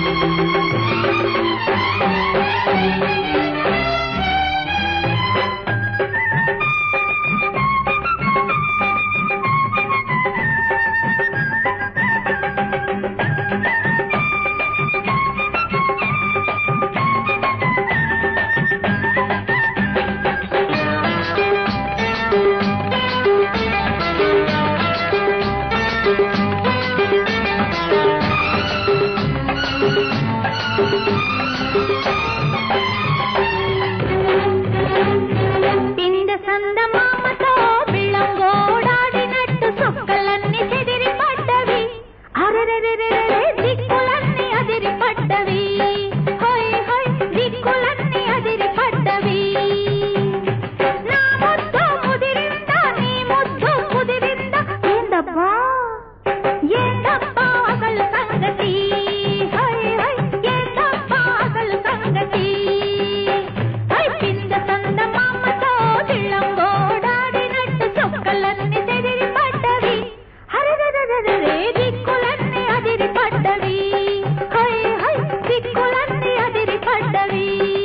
పిండ సందమామతో బిళ్ళంగోడాడినట్టు సుక్కలన్నీ చెదిరి పడ్డవి అరెరెరెరెరె దిక్కులన్నీ అదిరి పడ్డవి హోయ్ హోయ్ దిక్కులన్నీ అదిరి పడ్డవి నా ముద్దు ముదిరిందా నీ ముద్దు ముదిరిందా ఏందబ్బా ఏందబ్బా అసలు సంగతి హోయ్ హోయ్ ఏందబ్బా అసలు సంగతి హై పింద సంద మామతో తిళ్ళంగోడాడినట్టు చొక్కలన్నీ చెదిరి పడ్డవి హరిదరదరే దిక్కులన్నీ అదిరి పడ్డవి హై హై దిక్కులన్నీ అదిరి పడ్డవి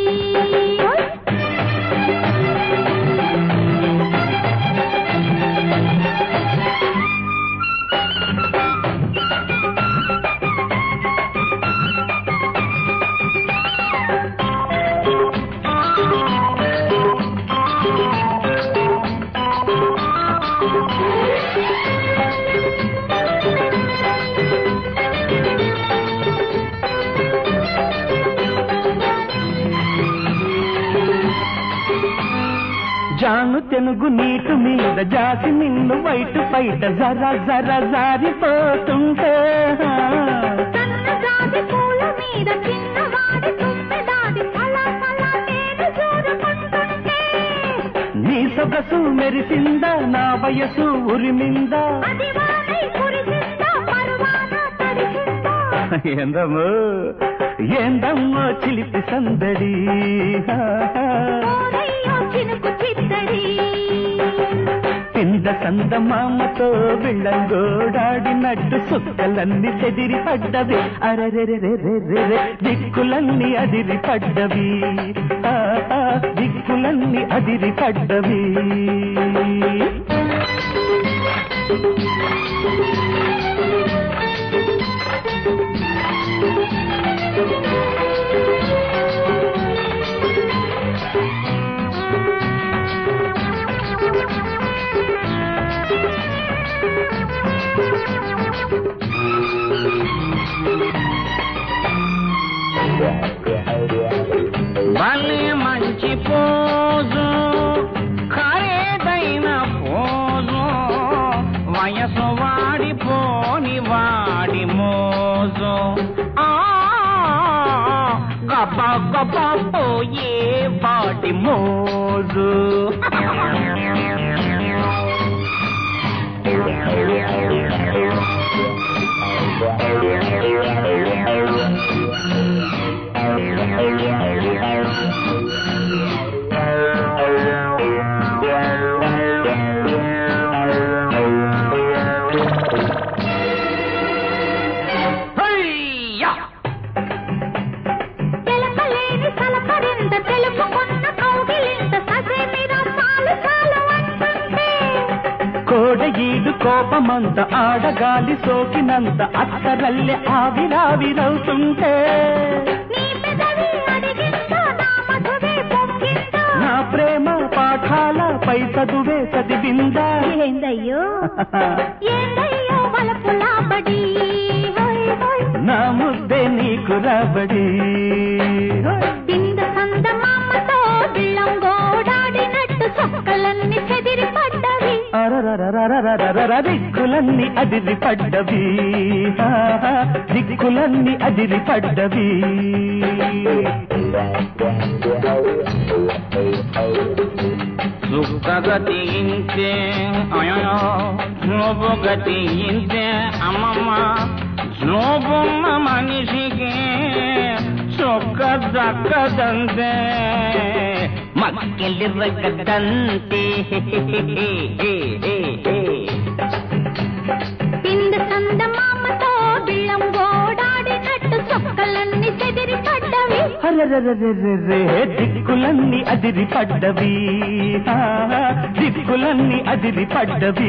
జాను తెనుగు నీటు మీద జాసి నిన్ను వైటు బయట జర జర జారిపోతుంటే సన్నజాజి పూల మీద చిన్నవాడి తుమ్మెదాడి ఫలా ఫలా నేను చూరుకుంటుంటే నీ సొగసు మెరిసిందా నా వయసు ఉరిమిందా అది వానై కురిసిందా పరువాన తడిసిందా ఏందమ్మో ఏందమ్మో చిలిపి సందడి ఓరయ్యో చినుకు చిత్తడి పింద సందమామతో బిళ్ళంగోడాడినట్టు సుక్కలన్నీ చెదిరి పడ్డవి అరెరెరెరెరెరె దిక్కులన్నీ అదిరి పడ్డవి ఆ, ఆ, దిక్కులన్నీ అదిరి పడ్డవి భలే మంచి పోజు ఖరీదైన పోజు వయసు వాడిపోని వాడి మోజు ఆ గబ్బ గబ్బ పోయే వాడి మోజు హయ్యా తెలపలేని సలకరింత తెలుపుకున్న కౌగిలింత ససేమిరా చాలు చాలు అంటుంటే కోడ ఈడు కోపమంత ఆడగాలి సోకినంత అత్తరల్లె ఆవిరావిరవుతుంటే నీ పెదవి అడిగిందా నా మధువే పొంగిందా నా ప్రేమ పాఠాల పై చదువే చదివిందా ఏందయ్యో ఏందయ్యో వలపులా బడి హోయ్ హోయ్ నా ముద్దే నీకు రాబడి పింద సంద మామతో బిళ్ళంగోడాడినట్టు చొక్కలన్నీ చెదిరి పడ్డవి అరరరరరరరరర దిక్కులన్నీ అదిరి పడ్డవి ఆహా, దిక్కులన్నీ అదిరి పడ్డవి సుఖగతించే అయ్యో నువ్వు గతించే అమ్మమ్మ నువ్వున్న మనిషికి సుఖ దక్కదంతే మక్కెలిరగదంతే పింద సంద మామతో బిళ్ళంగోడాడినట్టు చొక్కలన్నీ అరెరెరెరెరెరె, దిక్కులన్నీ అదిరి పడ్డవి ఆ, దిక్కులన్నీ అదిరి పడ్డవి